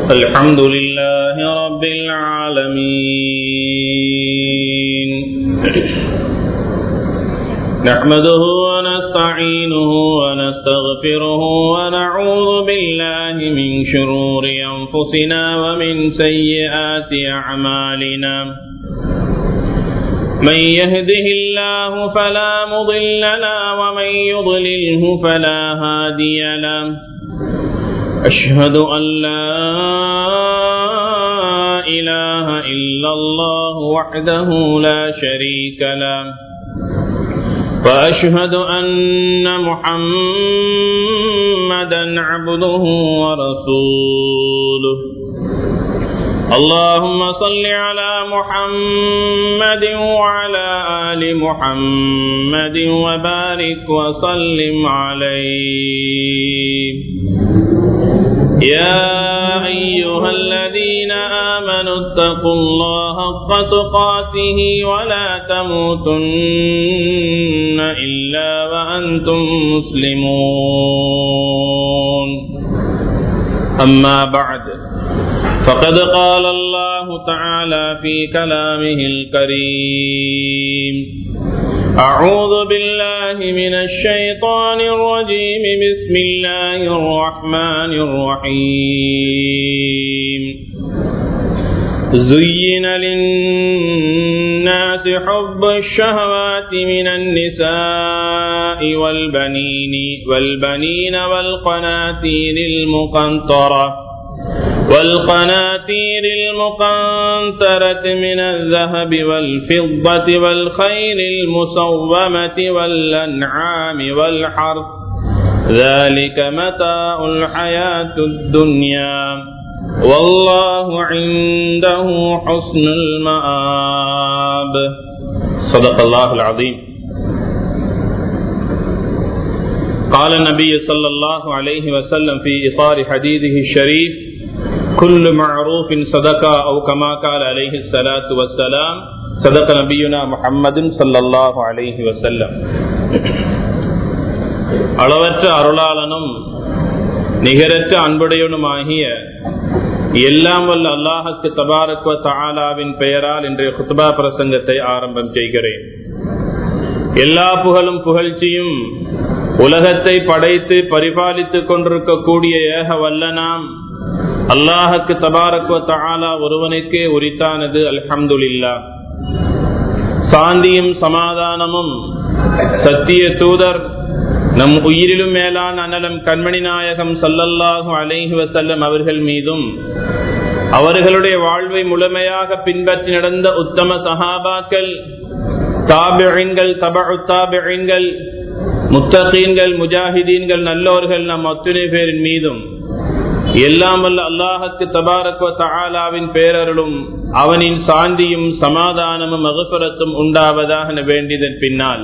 الحمد لله رب العالمين نحمده ونستعينه ونستغفره ونعوذ بالله من شرور أنفسنا ومن سيئات أعمالنا من يهده الله فلا مضل له ومن يضلله فلا هادي له أشهد أن لا إله إلا الله وحده لا شريك له وأشهد أن محمدا عبده ورسوله اللهم صل على محمد وعلى آل محمد وبارك وسلم عليه يا أيها الذين آمنوا اتقوا الله حق تقاته ولا تموتن إلا وأنتم مسلمون أما بعد فقد قال الله تعالى في كلامه الكريم أعوذ بالله من الشيطان الرجيم بسم الله الرحمن الرحيم زين للناس حب الشهوات من النساء والبنين والبنين والقناطير المقنطرة والقناطير المقنطرة من الذهب والفضة والخيل المسومة والأنعام والحرث ذلك متاع الحياة الدنيا والله عنده حسن المآب صدق الله العظيم قال النبي صلى الله عليه وسلم في إطار حديثه الشريف كل معروف صدقة أو كما قال عليه الصلاة والسلام صدق نبينا محمد صلى الله عليه وسلم அளவற்ற அருளாளனும் நிகரற்ற அன்புடையனுமாகிய எல்லாம் வல்ல அல்லாஹுக்கு தபாரக்வ தாலாவின் பெயரால் இன்றைய குத்பா பிரசங்கத்தை ஆரம்பம் செய்கிறேன் எல்லா புகழும் புகழ்ச்சியும் உலகத்தை படைத்து பரிபாலித்துக் கொண்டிருக்கக்கூடிய ஏக வல்லனாம் அல்லாஹுக்கு தபாரக்வ தாலா ஒருவனுக்கே உரித்தானது அல்ஹம்துல்லா சாந்தியும் சமாதானமும் சத்திய தூதர் நம் உயிரிலும் மேலான அனலம் கண்மணி நாயகம் சல்லல்லாஹு அலைஹி வசல்லம் அவர்கள் மீதும் அவர்களுடைய வாழ்வை முழுமையாக பின்பற்றி நடந்த உத்தம சஹாபாக்கள் தாபிகள் தபு தாபிகள் முத்தகீன்கள் முஜாஹிதீன்கள் நல்லோர்கள் நம் அத்துணை பேரின் மீதும் எல்லாம் வல்ல அல்லாஹுக்கு தபாரக்வ தாலாவின் பேரருளும் அவனின் சாந்தியும் சமாதானமும் மகசுரத்தும் உண்டாவதாக வேண்டியதன் பின்னால்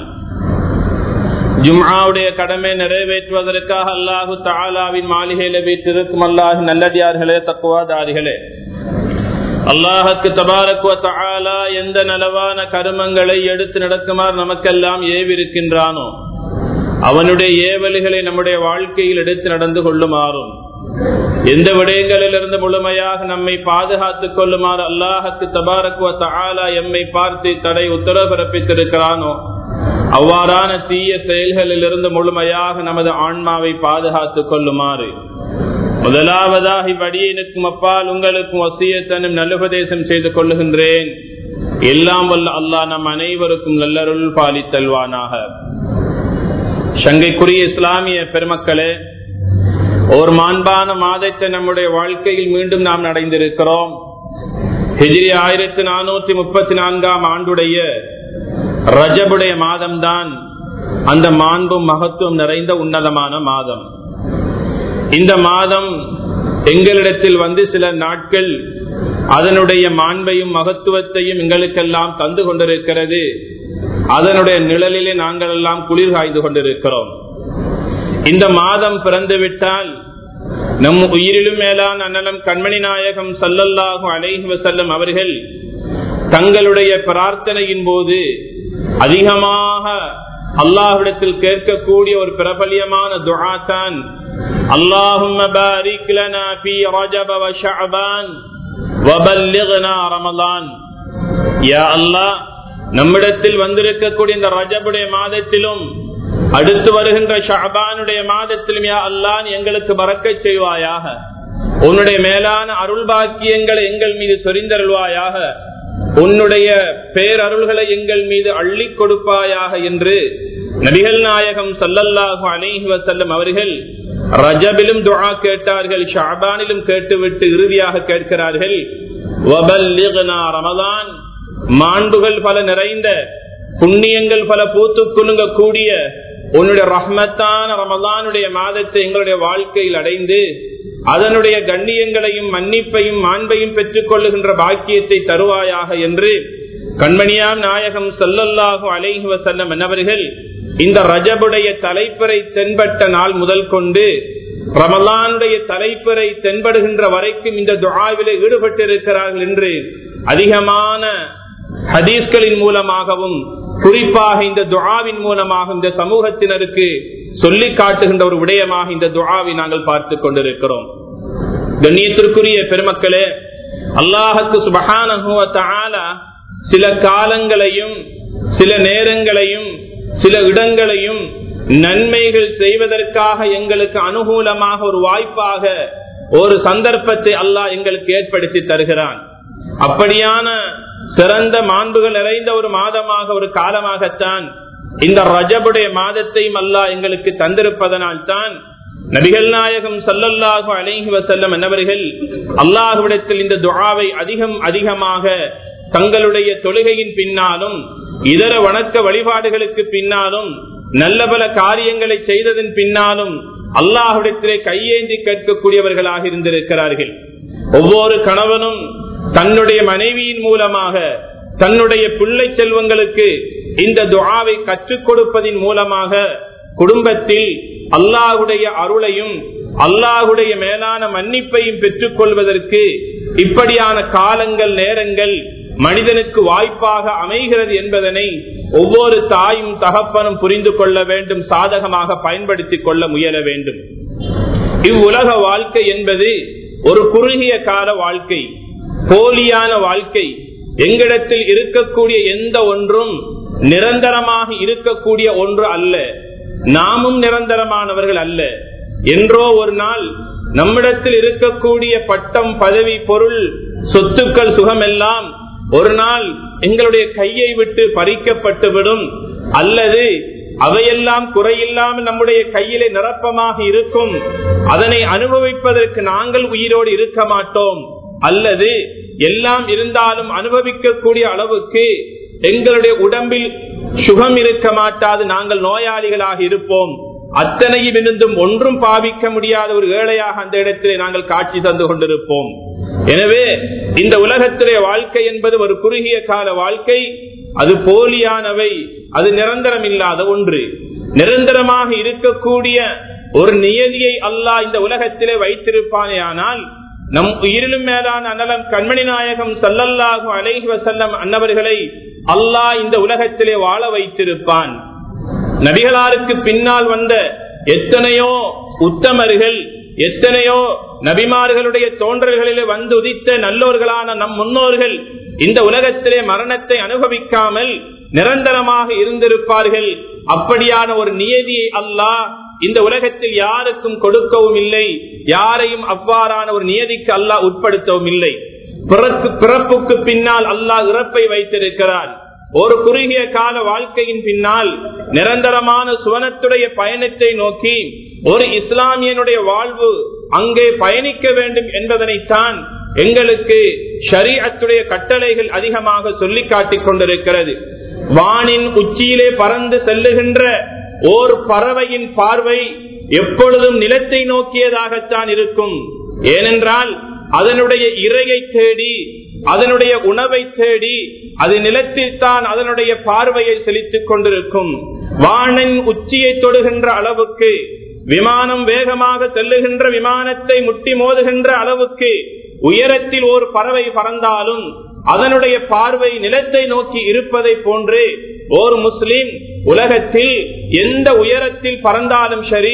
ஜும்ஆவுடைய கடமை நிறைவேற்றுவதற்காக அல்லாஹு தாலாவின் மாளிகையில வீட்டிருக்கும் அல்லாஹ் நல்லடியார்களே தக்குவாதாரிகளே அல்லாஹுக்கு தபாரக்குவ தாலா எந்த நலவான கருமங்களை எடுத்து நடக்குமாறு நமக்கெல்லாம் ஏவிருக்கின்றானோ அவனுடைய ஏவல்களை நம்முடைய வாழ்க்கையில் எடுத்து நடந்து கொள்ளுமாறும் எந்த விடயங்களிலிருந்து முழுமையாக நம்மை பாதுகாத்துக் கொள்ளுமாறு அல்லாஹுக்கு தபாரக்குவ தாலா எம்மை பார்த்து தடை உத்தரவு பிறப்பித்திருக்கிறானோ அவ்வாறான தீய செயல்களில் இருந்து முழுமையாக நமது ஆன்மாவை பாதுகாத்துக் கொள்ளுமாறு முதலாவதாக இவ்வடியினுக்கும் அப்பால் உங்களுக்கும் வசியத்தனும் நல்லுபதேசம் செய்து கொள்ளுகின்றேன் எல்லாம் வல்ல அல்லாஹ் நம் அனைவருக்கும் நல்லருள் பாலித்தல்வானாக சங்கைக்குரிய இஸ்லாமிய பெருமக்களே ஒரு மாண்பான மாதத்தை நம்முடைய வாழ்க்கையில் மீண்டும் நாம் அடைந்திருக்கிறோம் ஹிஜ்ரி ஆயிரத்தி நானூற்றி முப்பத்தி நான்காம் ஆண்டுடைய ரஜபுடைய மாதம்தான் அந்த மாண்பும் மகத்துவம் நிறைந்த உன்னதமான மாதம் இந்த மாதம் எங்களிடத்தில் வந்து சில நாட்கள் அதனுடைய மாண்பையும் மகத்துவத்தையும் எங்களுக்கெல்லாம் தந்து கொண்டிருக்கிறது அதனுடைய நிழலிலே நாங்கள் எல்லாம் குளிர் காய்ந்து கொண்டிருக்கிறோம் இந்த மாதம் பிறந்து விட்டால் நம் உயிரிலும் மேலான அண்ணலம் கண்மணி நாயகம் சல்லல்லாஹு அலைஹி வசல்லம் அவர்கள் தங்களுடைய பிரார்த்தனையின் போது அதிகமாக அல்லாஹ்விடத்தில் கேட்கக்கூடிய ஒரு பிரபலியமான துஆ தான் اللهم بارك لنا في رجب وشعبان وبلغنا رمضان يا الله நம்மிடத்தில் வந்திருக்கக்கூடிய இந்த ரஜபுடைய மாதத்திலும் அடுத்து வருகின்ற ஷாபானுடைய மாதத்திலும் யா அல்லான் எங்களுக்கு பறக்க செய்வாயாக உன்னுடைய மேலான அருள் பாக்கியங்களை எங்கள் மீது சொரிந்தருள்வாயாக உன்னுடைய பேரருள்களை எங்கள் மீது அள்ளி கொடுப்பாயாக என்று நபிகள் நாயகம் சல்லல்லாஹு அலைஹி வசல்லம் அவர்கள் ரஜபிலும் துஆ கேட்டார்கள் ஷாபானிலும் கேட்டுவிட்டு இறுதியாக கேட்கிறார்கள் ரமதான் மாண்புகள் பல நிறைந்த புண்ணியங்கள் பல பூத்து குலுங்க கூடிய உன்னுடைய ரஹ்மத்தான ரமதானுடைய மாதத்தை எங்களுடைய வாழ்க்கையில் அடைந்து அதனுடைய கண்ணியங்களையும் மன்னிப்பையும் மாண்பையும் பெற்றுக் கொள்ளுகின்ற பாக்கியத்தை தருவாயாக என்று கண்மணியாம் நாயகம் சொல்லல்லாஹு அலைஹி வசல்லம் என்னவர்கள் இந்த ரஜபுடைய தலைப்பறை தென்பட்ட நாள் முதல் கொண்டு ரமலானுடைய தலைப்பறை தென்படுகின்ற வரைக்கும் இந்த துழாவிலே ஈடுபட்டிருக்கிறார்கள் என்று அதிகமான ஹதீஸ்களின் மூலமாகவும் குறிப்பாக இந்த துழாவின் மூலமாக இந்த சமூகத்தினருக்கு சொல்லி காட்டுகின்ற ஒரு விடயமாக இந்த துழாவை நாங்கள் பார்த்து கொண்டிருக்கிறோம் கண்ணியத்திற்குரிய பெருமக்களே அல்லாஹுக்கு சுபகான சில காலங்களையும் சில நேரங்களையும் சில இடங்களையும் நன்மைகள் செய்வதற்காக எங்களுக்கு அனுகூலமாக ஒரு வாய்ப்பாக ஒரு சந்தர்ப்பத்தை அல்லாஹ் எங்களுக்கு ஏற்படுத்தி தருகிறான் அப்படியான சிறந்த மாண்புகள் நிறைந்த ஒரு மாதமாக ஒரு காலமாகத்தான் இந்த ரஜபுடைய மாதத்தையும் அல்லாஹ் எங்களுக்கு தந்திருப்பதனால் தான் நபிகள் நாயகம் சல்லல்லாஹு அலைஹி வசல்லம் என்னவர்கள் அல்லாஹுவிடத்தில் இந்த துழாவை அதிகம் அதிகமாக தங்களுடைய தொழுகையின் பின்னாலும் இதர வணக்க வழிபாடுகளுக்கு பின்னாலும் நல்ல பல காரியங்களை செய்ததன் பின்னாலும் அல்லாஹுடத்திலே கையேந்தி கேட்கக்கூடியவர்களாக இருந்திருக்கிறார்கள் ஒவ்வொரு கணவனும் தன்னுடைய மனைவியின் மூலமாக தன்னுடைய பிள்ளை செல்வங்களுக்கு இந்த துவாவை கற்றுக் கொடுப்பதின் மூலமாக குடும்பத்தில் அல்லாஹுடைய அருளையும் அல்லாஹுடைய மேலான மன்னிப்பையும் பெற்றுக் கொள்வதற்கு இப்படியான காலங்கள் நேரங்கள் மனிதனுக்கு வாய்ப்பாக அமைகிறது என்பதனை ஒவ்வொரு தாயும் தகப்பனும் புரிந்து கொள்ள வேண்டும் சாதகமாக பயன்படுத்திக் கொள்ள முயல வேண்டும் இவ்வுலக வாழ்க்கை என்பது ஒரு குறுகிய கால வாழ்க்கை போலியான வாழ்க்கை எங்களிடத்தில் இருக்கக்கூடிய எந்த ஒன்றும் நிரந்தரமாக இருக்கக்கூடிய ஒன்று அல்ல நாமும் நிரந்தரமானவர்கள் அல்ல என்றோ ஒரு நாள் நம்மிடத்தில் இருக்கக்கூடிய பட்டம் பதவி பொருள் சொத்துக்கள் சுகமெல்லாம் ஒரு நாள் எங்களுடைய கையை விட்டு பறிக்கப்பட்டுவிடும் அல்லது அவையெல்லாம் குறையில்லாமல் நம்முடைய கையிலே நிரப்பமாக இருக்கும் அதனை அனுபவிப்பதற்கு நாங்கள் உயிரோடு இருக்க மாட்டோம் அல்லது எல்லாம் இருந்தாலும் அனுபவிக்கக்கூடிய அளவுக்கு எங்களுடைய உடம்பில் சுகம் இருக்க மாட்டாது நாங்கள் நோயாளிகளாக இருப்போம் அத்தனையும் இருந்தும் ஒன்றும் பாவிக்க முடியாத ஒரு ஏழையாக அந்த இடத்திலே நாங்கள் காட்சி தந்து கொண்டிருப்போம் எனவே இந்த உலகத்திலே வாழ்க்கை என்பது ஒரு குறுகிய கால வாழ்க்கை அது போலியானவை அது நிரந்தரம் இல்லாத ஒன்று நிரந்தரமாக இருக்கக்கூடிய ஒரு நியதியை அல்லாஹ் இந்த உலகத்திலே வைத்திருப்பானே ஆனால் நம் உயிரிலும் மேலான அன்னலம் கண்மணி நாயகம் சல்லல்லாஹு அலைஹி வசல்லம் அன்னவர்களை அல்லாஹ் இந்த உலகத்திலே வாழ வைத்திருப்பான் நபிகளாருக்கு பின்னால் வந்த எத்தனையோ உத்தமர்கள் எத்தனையோ நபிமார்களுடைய தோன்றல்களிலே வந்து உதித்த நல்லோர்களான நம் முன்னோர்கள் இந்த உலகத்திலே மரணத்தை அனுபவிக்காமல் நிரந்தரமாக இருந்திருப்பார்கள் அப்படியான ஒரு நியதியை அல்லாஹ் இந்த உலகத்தில் யாருக்கும் கொடுக்கவும் இல்லை யாரையும் அவ்வாறான ஒரு நியதிக்கு அல்லாஹ் உட்படுத்தவும் இல்லை பிறப்புக்கு பின்னால் அல்லாஹ் இறப்பை வைத்திருக்கிறார் ஒரு குறுகிய கால வாழ்க்கையின் பின்னால் நிரந்தரமான சுவனத்துடைய பயணத்தை நோக்கி ஒரு இஸ்லாமியனுடைய வாழ்வு அங்கே பயணிக்க வேண்டும் என்பதனைத்தான் எங்களுக்கு ஷரீஅத்துடைய கட்டளைகள் அதிகமாக சொல்லி காட்டிக் கொண்டிருக்கிறது வானின் உச்சியிலே பறந்து செல்லுகின்ற ஓர் பறவையின் பார்வை எப்பொழுதும் நிலத்தை நோக்கியதாகத்தான் இருக்கும் ஏனென்றால் அதனுடைய இரையை தேடி அதனுடைய உணவை தேடி அது நிலத்தில் தான் அதனுடைய பார்வையை செலுத்திக் கொண்டிருக்கும் வானின் உச்சியை தொடுகின்ற அளவுக்கு விமானம் வேகமாக செல்லுகின்ற விமானத்தை முட்டி மோதுகின்ற அளவுக்கு உயரத்தில் ஒரு பறவை பறந்தாலும் அதனுடைய பார்வை நிலத்தை நோக்கி இருப்பதை போன்று ஒரு முஸ்லிம் உலகத்தில் எந்த உயரத்தில் பறந்தாலும் சரி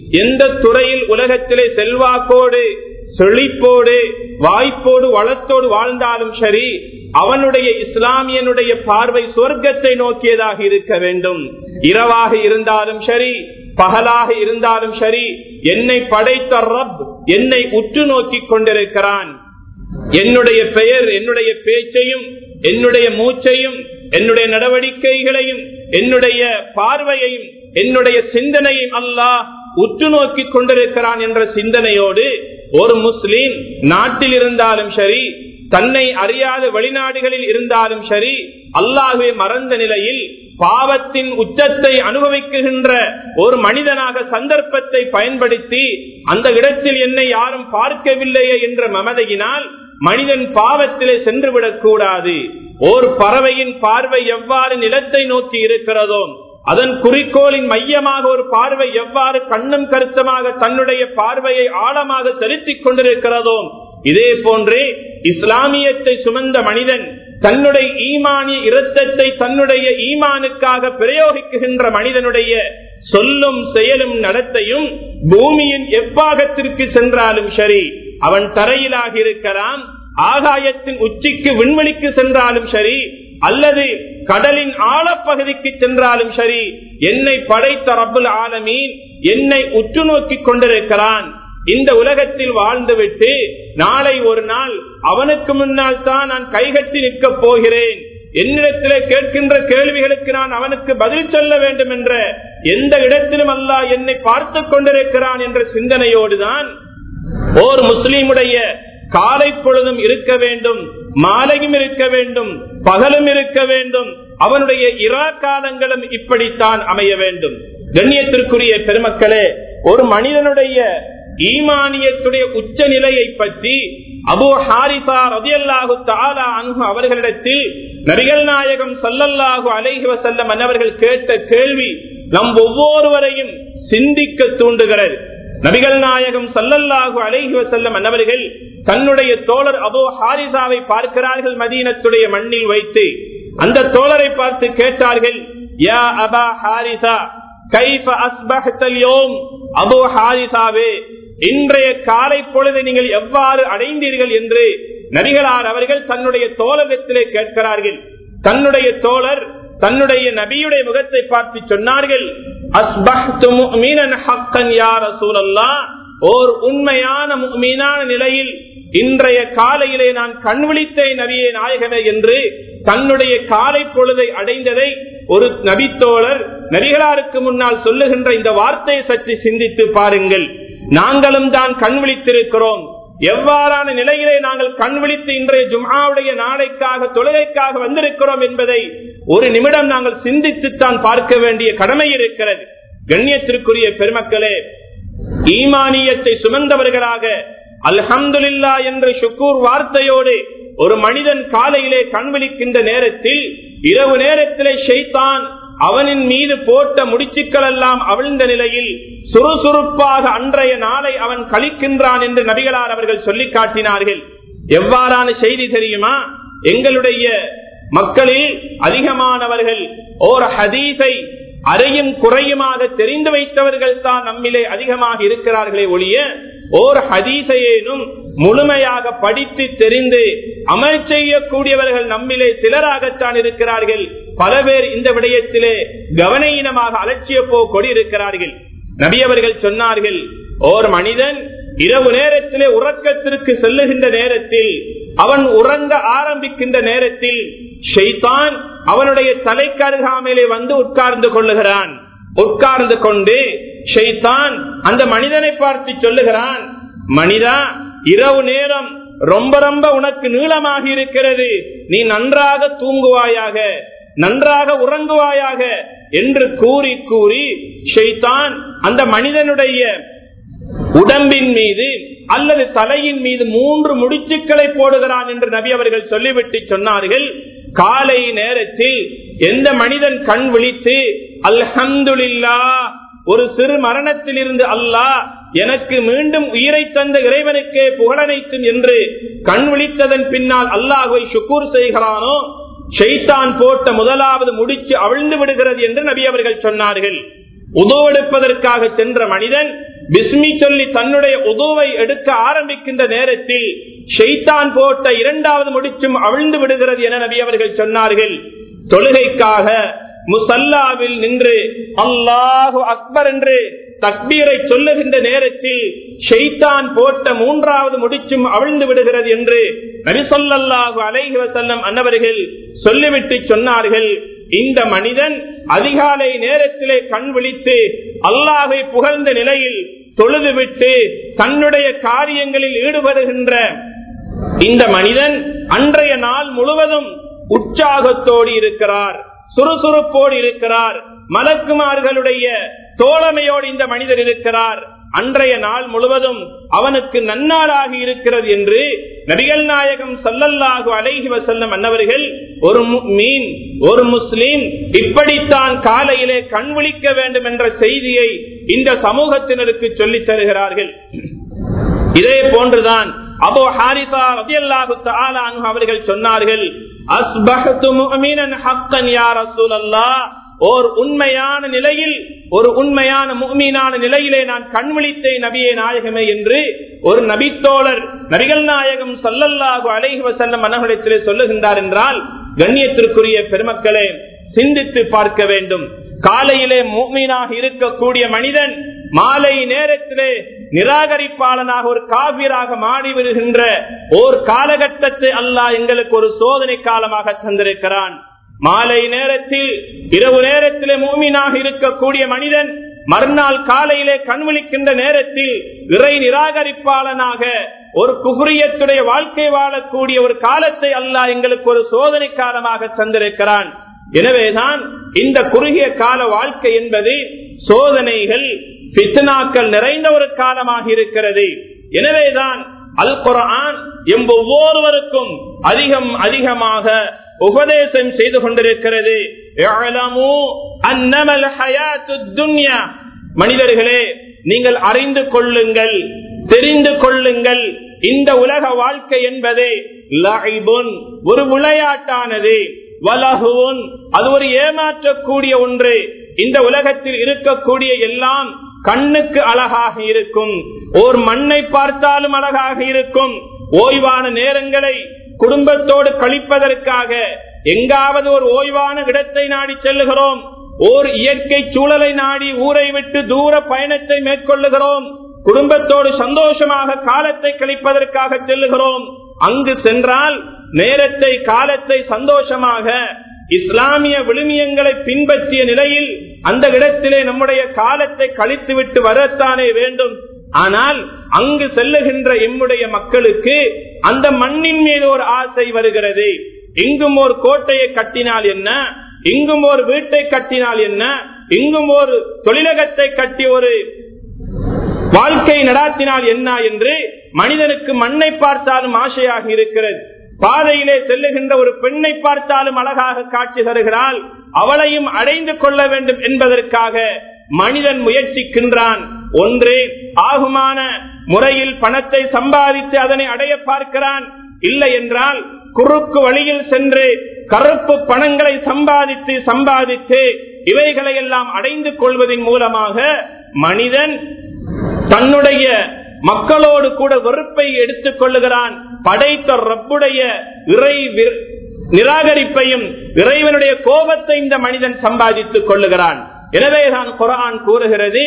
எந்த துறையில் உலகத்திலே செல்வாக்கோடு செழிப்போடு வாய்ப்போடு வளத்தோடு வாழ்ந்தாலும் சரி அவனுடைய இஸ்லாமியனுடைய பார்வை சொர்க்கத்தை நோக்கியதாக இருக்க வேண்டும் இரவாக இருந்தாலும் சரி பகலாக இருந்தாலும் சரி என்னை படைத்த ரப் என்னை உற்று நோக்கி கொண்டிருக்கிறான் என்னுடைய பெயர் என்னுடைய பேச்சையும் என்னுடைய மூச்சையும் என்னுடைய நடவடிக்கைகளையும் என்னுடைய பார்வையையும் என்னுடைய சிந்தனையும் அல்லாஹ் உற்று நோக்கி கொண்டிருக்கிறான் என்ற சிந்தனையோடு ஒரு முஸ்லீம் நாட்டில் இருந்தாலும் சரி தன்னை அறியாத வெளிநாடுகளில் இருந்தாலும் சரி அல்லாஹுவை மறந்த நிலையில் பாவத்தின் உச்சத்தை அனுபவிக்குகின்ற ஒரு மனிதனாக சந்தர்ப்பத்தை பயன்படுத்தி அந்த இடத்தில் என்னை யாரும் பார்க்கவில்லையே என்ற மமதையினால் மனிதன் பாவத்திலே சென்றுவிடக் கூடாது ஓர் பறவையின் பார்வை எவ்வாறு நிலத்தை நோக்கி இருக்கிறதோ அதன் குறிக்கோளின் மையமாக ஒரு பார்வை எவ்வாறு கண்ணும் கருத்தமாக தன்னுடைய பார்வையை ஆழமாக செலுத்திக் கொண்டிருக்கிறதோ இதே போன்றே இஸ்லாமியத்தை சுமந்த மனிதன் தன்னுடைய ஈமானிய இரத்தத்தை தன்னுடைய ஈமானுக்காக பிரயோகிக்குகின்ற மனிதனுடைய சொல்லும் செயலும் நடத்தையும் பூமியின் எவ்வாகத்திற்கு சென்றாலும் சரி அவன் தரையிலாக இருக்கலாம் ஆகாயத்தின் உச்சிக்கு விண்வெளிக்கு சென்றாலும் சரி அல்லது கடலின் ஆழப்பகுதிக்கு சென்றாலும் சரி என்னை படைத்த ரப்புல் ஆலமீன் என்னை உற்று நோக்கி கொண்டிருக்கிறான் இந்த உலகத்தில் வாழ்ந்துவிட்டு நாளை ஒரு நாள் அவனுக்கு முன்னால் தான் நான் கைகட்டி நிற்கப் போகிறேன் என்னிடத்திலே கேட்கின்ற கேள்விகளுக்கு நான் அவனுக்கு பதில் சொல்ல வேண்டும் என்ற எந்த இடத்திலும் அல்லா என்னை பார்த்து கொண்டிருக்கிறான் என்ற சிந்தனையோடுதான் ஓர் முஸ்லீமுடைய காலை பொழுதும் இருக்க வேண்டும் மாலையும் இருக்க வேண்டும் பகலும் இருக்க வேண்டும் அவனுடைய இரா காலங்களும் இப்படித்தான் அமைய வேண்டும் கண்ணியத்திற்குரிய பெருமக்களே ஒரு மனிதனுடைய ஈமானியத்துடைய உச்ச நிலையை பற்றி அபு ஹாரிசா ரதியல்லாஹு தாலா அன்பு அவர்களிடத்தில் நபிகள் நாயகம் சல்லல்லாஹு அலைஹி வசல்லம் அன்னவர்கள் கேட்ட கேள்வி நம் ஒவ்வொருவரையும் சிந்திக்க தூண்டுகிறது நபிகள் நாயகம் சல்லல்லாஹு அலைஹி வசல்லம் அன்னவர்கள் தன்னுடைய தோழர் அபு ஹாரிசாவை பார்க்கிறார்கள் மதீனத்துடைய மண்ணில் வைத்து அந்த தோழரை பார்த்து கேட்டார்கள் யா அபா ஹாரிசா கைஃப அஸ்பஹ்தல் யோம் அபு ஹாரிசாவே இன்றைய காலை பொழுது நீங்கள் எவ்வாறு அடைந்தீர்கள் என்று நபிகளார் அவர்கள் தன்னுடைய தோழகத்திலே கேட்கிறார்கள் தன்னுடைய தோழர் தன்னுடைய நபியுடைய முகத்தை பார்த்து சொன்னார்கள் ஓர் உண்மையான மீனான நிலையில் இன்றைய காலையிலே நான் கண் விழித்தேன் நபியே நாயகமே என்று தன்னுடைய காலை பொழுதை அடைந்ததை ஒரு நபித்தோழர் நபிகளாருக்கு முன்னால் சொல்லுகின்ற இந்த வார்த்தையை சற்று சிந்தித்து பாருங்கள் நாங்களும் தான் கண் விழித்திருக்கிறோம் எவ்வாறான நிலையிலே நாங்கள் கண் விழித்து இன்றைய ஜும்ஆவுடைய நாளைக்காக தொழுகைக்காக வந்திருக்கிறோம் என்பதை ஒரு நிமிடம் நாங்கள் சிந்தித்துத்தான் பார்க்க வேண்டிய கடமை இருக்கிறது கண்ணியத்திற்குரிய பெருமக்களே ஈமானியத்தை சுமந்தவர்களாக அல்ஹம்துலில்லா என்ற சுக்கூர் வார்த்தையோடு ஒரு மனிதன் காலையிலே கண் விழிக்கின்ற நேரத்தில் இரவு நேரத்திலே ஷைத்தான் அவனின் மீது போட்ட முடிச்சுக்கள் எல்லாம் அவிழ்ந்த நிலையில் சுறுசுறுப்பாக அன்றைய நாளை அவன் கழிக்கின்றான் என்று நபிகளார் அவர்கள் சொல்லி காட்டினார்கள் எவ்வாறான செய்தி தெரியுமா எங்களுடைய மக்களில் அதிகமானவர்கள் ஓர் ஹதீஸை அறையும் குறையுமாக தெரிந்து வைத்தவர்கள் தான் நம்மிலே அதிகமாக இருக்கிறார்களே ஒழிய ஓர் ஹதீசையேனும் முழுமையாக படித்து தெரிந்து அமல் செய்யக்கூடியவர்கள் நம்மிலே சிலராகத்தான் இருக்கிறார்கள் பல பேர் இந்த விடயத்திலே கவனீனமாக அலட்சிய போக்கொடி இருக்கிறார்கள் நபியவர்கள் சொன்னார்கள் ஓர் மனிதன் இரவு நேரத்திலே உறக்கத்திற்கு செல்லுகின்ற நேரத்தில் அவன் உறங்க ஆரம்பிக்கின்ற நேரத்தில் ஷெய்தான் அவனுடைய தலைக்கு அருகாமையிலே வந்து உட்கார்ந்து கொள்ளுகிறான் உட்கார்ந்து கொண்டு ஷெய்தான் அந்த மனிதனை பார்த்து சொல்லுகிறான் மனிதா இரவு நேரம் ரொம்ப ரொம்ப உனக்கு நீளமாக இருக்கிறது நீ நன்றாக தூங்குவாயாக நன்றாக உறங்குவாயாக என்று கூறி கூறி ஷெய்தான் அந்த மனிதனுடைய உடம்பின் மீது அல்லது தலையின் மீது மூன்று முடிச்சுக்களை போடுகிறான் என்று நபி அவர்கள் சொல்லிவிட்டு சொன்னார்கள் காலை நேரத்தில் எந்த மனிதன் கண் விழித்து அல்ஹந்துலில்லா ஒரு சிறு மரணத்தில் இருந்து அல்லாஹ் எனக்கு மீண்டும் உயிரை தந்த இறைவனுக்கே புகழனைக்கும் என்று கண் விழித்ததன் பின்னால் அல்லாஹுவை சுக்கூர் செய்கிறானோ ஷெய்தான் போட்ட முதலாவது முடிச்சு அவிழ்ந்து விடுகிறது என்று நபி அவர்கள் சொன்னார்கள் உதவெடுப்பதற்காக சென்ற மனிதன் பிஸ்மி சொல்லி தன்னுடைய உதவை எடுக்க ஆரம்பிக்கின்ற நேரத்தில் ஷெய்தான் போட்ட இரண்டாவது முடிச்சும் அவிழ்ந்து விடுகிறது என நபி அவர்கள் சொன்னார்கள் தொழுகைக்காக முசல்லாவில் நின்று அல்லாஹு அக்பர் என்று தக்பீரை சொல்லுகின்ற நேரத்தில் ஷெய்தான் போட்ட மூன்றாவது முடிச்சும் அவிழ்ந்து விடுகிறது என்று நபிசொல்லாஹு அலைஹி வசல்லம் அன்னவர்கள் சொல்லிவிட்டு சொன்னார்கள் இந்த மனிதன் அதிகாலை நேரத்திலே கண் விழித்து அல்லாஹை புகழ்ந்த நிலையில் தொழுதுவிட்டு தன்னுடைய காரியங்களில் ஈடுபடுகின்ற இந்த மனிதன் அன்றைய நாள் முழுவதும் உற்சாகத்தோடு இருக்கிறார் சுறுசுறுப்போடு இருக்கிறார் மலக்குமார்களுடைய தோழமையோடு இந்த மனிதர் இருக்கிறார் அன்றைய நாள் முழுவதும் அவனுக்கு நன்னாளாகி இருக்கிறது என்று நபிகள் நாயகம் சல்லல்லாஹு அலைஹி வசல்லம் அன்னவர்கள் ஒரு மீன் ஒரு முஸ்லீம் இப்படித்தான் காலையிலே கண் விழிக்க வேண்டும் என்ற செய்தியை இந்த சமூகத்தினருக்கு சொல்லித் தருகிறார்கள் இதே போன்றுதான் அபோ ஹாரிசா ரபியல்லாஹு தஆலா அன்ஹு அவர்கள் சொன்னார்கள் அஸ்பஹது முஃமினன் ஹக்கன் யா ரசூலல்லாஹ் ஓர் உண்மையான நிலையில் ஒரு உண்மையான முக்மீனான நிலையிலே நான் கண்விழித்தேன் நபியே நாயகமே என்று ஒரு நபித்தோழர் நபிகள் நாயகம் சல்லல்லாஹு அலைஹி வஸல்லம் மனகளிடத்திலே சொல்லுகின்றார் என்றால் கண்ணியத்திற்குரிய பெருமக்களே சிந்தித்து பார்க்க வேண்டும் காலையிலே மூமீனாக இருக்கக்கூடிய மனிதன் மாலை நேரத்திலே நிராகரிப்பாளனாக ஒரு காவியராக மாறி வருகின்ற ஓர் காலகட்டத்தை அல்லாஹ் எங்களுக்கு ஒரு சோதனை காலமாக தந்திருக்கிறான் மாலை நேரத்தில் இரவு நேரத்திலே மூமீனாக இருக்கக்கூடிய மனிதன் மறுநாள் காலையிலே கண்விழிக்கின்ற நேரத்தில் இறை நிராகரிப்பாளனாக ஒரு குகுரியத்துடைய வாழ்க்கை வாழக்கூடிய ஒரு காலத்தை அல்லாஹ் எங்களுக்கு ஒரு சோதனை காலமாக தந்திருக்கிறான் எனவேதான் இந்த குறுகிய கால வாழ்க்கை என்பது சோதனைகள் பித்தனாக்கள் நிறைந்த ஒரு காலமாக இருக்கிறது எனவேதான் அல் குரான் எம் ஒவ்வொருவருக்கும் அதிகம் அதிகமாக உபதேசம் செய்து கொண்டிருக்கிறது மனிதர்களே நீங்கள் அறிந்து கொள்ளுங்கள் தெரிந்து கொள்ளுங்கள் இந்த உலக வாழ்க்கை என்பதே ஒரு விளையாட்டானது வலகுவன் அது ஒரு ஏமாற்றக்கூடிய ஒன்று இந்த உலகத்தில் இருக்கக்கூடிய எல்லாம் கண்ணுக்கு அழகாக இருக்கும் ஓர் மண்ணை பார்த்தாலும் அழகாக இருக்கும் ஓய்வான நேரங்களை குடும்பத்தோடு கழிப்பதற்காக எங்காவது ஒரு ஓய்வான இடத்தை நாடி செல்லுகிறோம் ஓர் இயற்கை சூழலை நாடி ஊரை விட்டு தூர பயணத்தை மேற்கொள்ளுகிறோம் குடும்பத்தோடு சந்தோஷமாக காலத்தை கழிப்பதற்காக செல்லுகிறோம் அங்கு சென்றால் நேரத்தை காலத்தை சந்தோஷமாக இஸ்லாமிய விழுமியங்களை பின்பற்றிய நிலையில் அந்த இடத்திலே நம்முடைய காலத்தை கழித்துவிட்டு வரத்தானே வேண்டும் ஆனால் அங்கு செல்லுகின்ற எம்முடைய மக்களுக்கு அந்த மண்ணின் மீது ஒரு ஆசை வருகிறது இங்கும் ஒரு கோட்டையை கட்டினால் என்ன இங்கும் ஒரு வீட்டை கட்டினால் என்ன இங்கும் ஒரு தொழிலகத்தை கட்டி ஒரு வாழ்க்கை நடாத்தினால் என்ன என்று மனிதனுக்கு மண்ணை பார்த்தாலும் ஆசையாக இருக்கிறது பாதையிலே செல்லுகின்ற ஒரு பெண்ணை பார்த்தாலும் அழகாக காட்சி தருகிறாள் அவளையும் அடைந்து கொள்ள வேண்டும் என்பதற்காக மனிதன் முயற்சிக்கின்றான் ஒன்று ஆகுமான முறையில் பணத்தை சம்பாதித்து அதனை அடைய பார்க்கிறான் இல்லை என்றால் குறுக்கு வழியில் சென்று கருப்பு பணங்களை சம்பாதித்து சம்பாதித்து இவைகளை எல்லாம் அடைந்து கொள்வதன் மூலமாக மனிதன் தன்னுடைய மக்களோடு கூட வெறுப்பை எடுத்துக் கொள்ளுகிறான் படைத்த ரப்புடைய இறை நிராகரிப்பையும் இறைவனுடைய கோபத்தை இந்த மனிதன் சம்பாதித்துக் கொள்ளுகிறான் எனவேதான் குரான் கூறுகிறது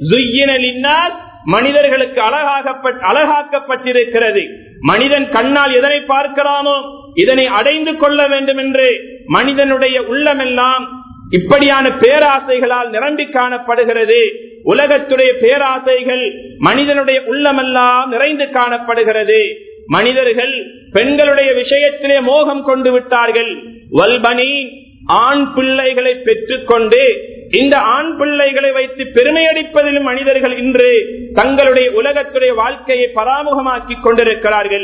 மனிதர்களுக்கு அழகாகப்பட் அழகாக்கப்பட்டிருக்கிறது மனிதன் கண்ணால் எதனை பார்க்கிறானோ இதனை அடைந்து கொள்ள வேண்டும் என்று மனிதனுடைய உள்ளமெல்லாம் இப்படியான பேராசைகளால் நிரம்பி காணப்படுகிறது உலகத்துடைய பேராசைகள் மனிதனுடைய உள்ளமெல்லாம் நிறைந்து காணப்படுகிறது மனிதர்கள் பெண்களுடைய விஷயத்திலே மோகம் கொண்டு விட்டார்கள் வல்பனி ஆண் பிள்ளைகளை பெற்றுக்கொண்டு இந்த ஆண் பிள்ளைகளை வைத்து பெருமையடிப்பதிலும் மனிதர்கள் இன்று தங்களுடைய உலகத்துடைய வாழ்க்கையை பராமுகமாக்கி கொண்டிருக்கிறார்கள்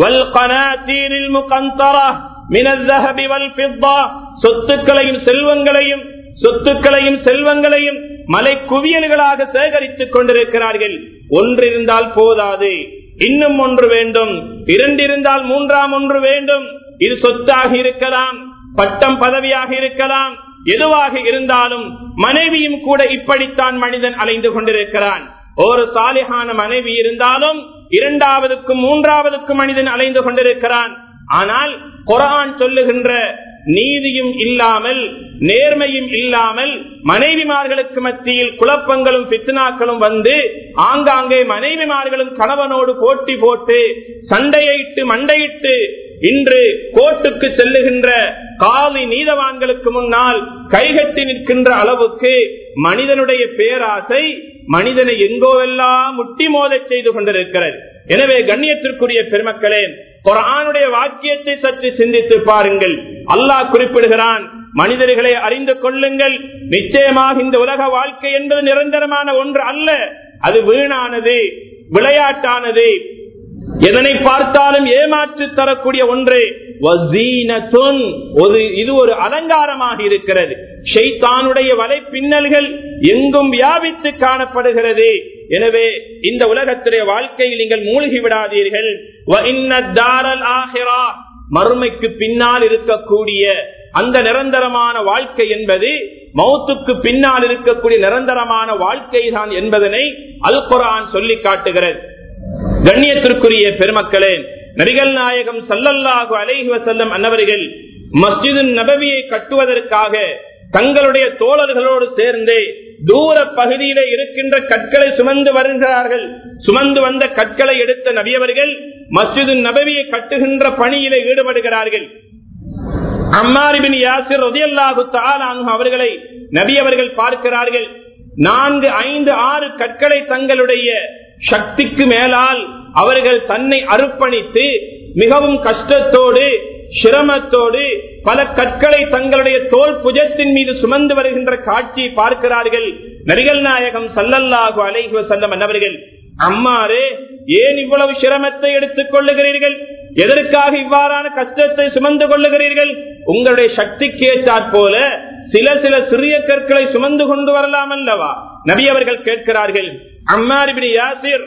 சொத்துக்களையும் செல்வங்களையும் சொத்துக்களையும் செல்வங்களையும் மலை குவியல்களாக சேகரித்துக் கொண்டிருக்கிறார்கள் ஒன்றிருந்தால் போதாது இன்னும் ஒன்று வேண்டும் இரண்டிருந்தால் மூன்றாம் ஒன்று வேண்டும் இது சொத்தாக இருக்கலாம் பட்டம் பதவியாக இருக்கலாம் எதுவாக இருந்தாலும் மனைவியும் கூட இப்படித்தான் மனிதன் அலைந்து கொண்டிருக்கிறான் ஒரு சாலிகான மனைவி இருந்தாலும் இரண்டாவதுக்கும் மூன்றாவதுக்கும் மனிதன் அலைந்து கொண்டிருக்கிறான் ஆனால் குரான் சொல்லுகின்ற நீதியும் இல்லாமல் நேர்மையும் இல்லாமல் மனைவிமார்களுக்கு மத்தியில் குழப்பங்களும் பித்னாக்களும் வந்து ஆங்காங்கே மனைவிமார்களும் கணவனோடு போட்டி போட்டு சண்டையிட்டு மண்டையிட்டு இன்று கோர்ட்டுக்கு செல்லுகின்ற காவி நீதவான்களுக்கு முன்னால் கைகட்டி நிற்கின்ற அளவுக்கு மனிதனுடைய பேராசை மனிதனை எங்கோவெல்லாம் முட்டி மோதச் செய்து கொண்டிருக்கிறது எனவே கண்ணியத்திற்குரிய பெருமக்களே குரானுடைய வாக்கியத்தை சற்று சிந்தித்து பாருங்கள் அல்லாஹ் குறிப்பிடுகிறான் மனிதர்களை அறிந்து கொள்ளுங்கள் நிச்சயமாக இந்த உலக வாழ்க்கை என்பது நிரந்தரமான ஒன்று அல்ல அது வீணானது விளையாட்டானது எதனை பார்த்தாலும் ஏமாற்றி தரக்கூடிய ஒன்று இது ஒரு அலங்காரமாக இருக்கிறது ஷெய்தானுடைய வலை பின்னல்கள் எங்கும் வியாபித்து காணப்படுகிறது எனவே இந்த உலகத்துடைய வாழ்க்கையில் நீங்கள் மூழ்கி விடாதீர்கள் மறுமைக்கு பின்னால் இருக்கக்கூடிய அந்த நிரந்தரமான வாழ்க்கை என்பது மௌத்துக்கு பின்னால் இருக்கக்கூடிய நிரந்தரமான வாழ்க்கை தான் என்பதனை அல் குரான் சொல்லி காட்டுகிறது கண்ணியத்திற்குரிய பெருமக்களே நபிகள் நாயகம் சல்லல்லாஹு அலைஹி வசல்லம் அன்னவர்கள் மஸ்ஜிது நபவியை கட்டுவதற்காக தங்களுடைய தோழர்களோடு சேர்ந்து தூர பகுதியிலே இருக்கின்ற கற்களை சுமந்து வருகிறார்கள் சுமந்து வந்த கற்களை எடுத்த நபியவர்கள் மஸ்ஜிது நபவியை கட்டுகின்ற பணியிலே ஈடுபடுகிறார்கள் அம்மாரிபின் யாசிர் ரதியல்லாஹு அவர்களை நபி அவர்கள் பார்க்கிறார்கள் நான்கு ஐந்து ஆறு கற்களை தங்களுடைய சக்திக்கு மேலால் அவர்கள் தன்னை அர்ப்பணித்து மிகவும் கஷ்டத்தோடு சிரமத்தோடு பல கற்களை தங்களுடைய தோல் புஜத்தின் மீது சுமந்து வருகின்ற காட்சியை பார்க்கிறார்கள் நரிகள் நாயகம் சல்லல்லாஹு அலைஹி வசல்லம் அன்னவர்கள் அம்மாரே ஏன் இவ்வளவு சிரமத்தை எடுத்துக் கொள்ளுகிறீர்கள் எதற்காக இவ்வாறான கஷ்டத்தை சுமந்து கொள்ளுகிறீர்கள் உங்களுடைய சக்திக்கு ஏற்றாற் போல சில சில சிறிய கற்களை சுமந்து கொண்டு வரலாம் அல்லவா நபி அவர்கள் கேட்கிறார்கள் அம்மாரிபின் யாசிர்